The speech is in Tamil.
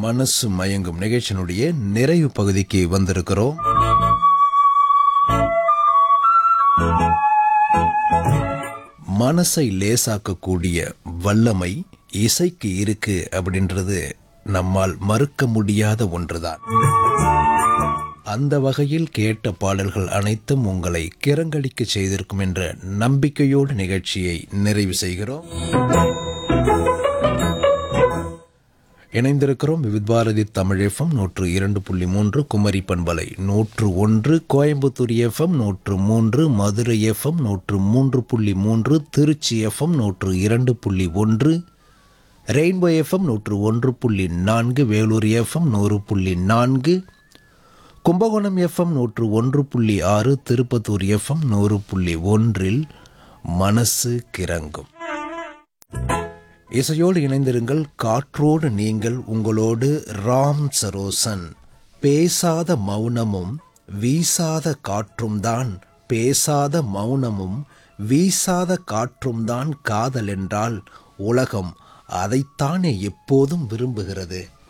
மனசு மயங்கும் நிகழ்ச்சியினுடைய நிறைவு பகுதிக்கு வந்திருக்கிறோம் மனசை லேசாக்கக்கூடிய வல்லமை இசைக்கு இருக்கு அப்படின்றது நம்மால் மறுக்க முடியாத ஒன்றுதான் அந்த வகையில் கேட்ட பாடல்கள் அனைத்தும் உங்களை கிறங்கடிக்க செய்திருக்கும் என்ற நம்பிக்கையோடு நிகழ்ச்சியை நிறைவு செய்கிறோம் இணைந்திருக்கிறோம் விவித் பாரதி தமிழ் எஃப்எம் நூற்று இரண்டு புள்ளி மூன்று குமரி பண்பலை நூற்று ஒன்று கோயம்புத்தூர் எஃப்எம் நூற்று மூன்று மதுரை எஃப்எம் நூற்று மூன்று புள்ளி மூன்று திருச்சி எஃப்எம் நூற்று இரண்டு புள்ளி ஒன்று ரெயின்போ எஃப்எம் நூற்று ஒன்று புள்ளி நான்கு வேலூர் எஃப்எம் நூறு புள்ளி நான்கு கும்பகோணம் எஃப்எம் நூற்று ஒன்று புள்ளி ஆறு திருப்பத்தூர் எஃப்எம் நூறு புள்ளி ஒன்றில் மனசு கிறங்கும் இசையோடு இணைந்திருங்கள் காற்றோடு நீங்கள் உங்களோடு ராம் சரோசன் பேசாத மௌனமும் வீசாத காற்றும் தான் பேசாத மௌனமும் வீசாத காற்றும் தான் காதல் என்றால் உலகம் அதைத்தானே எப்போதும் விரும்புகிறது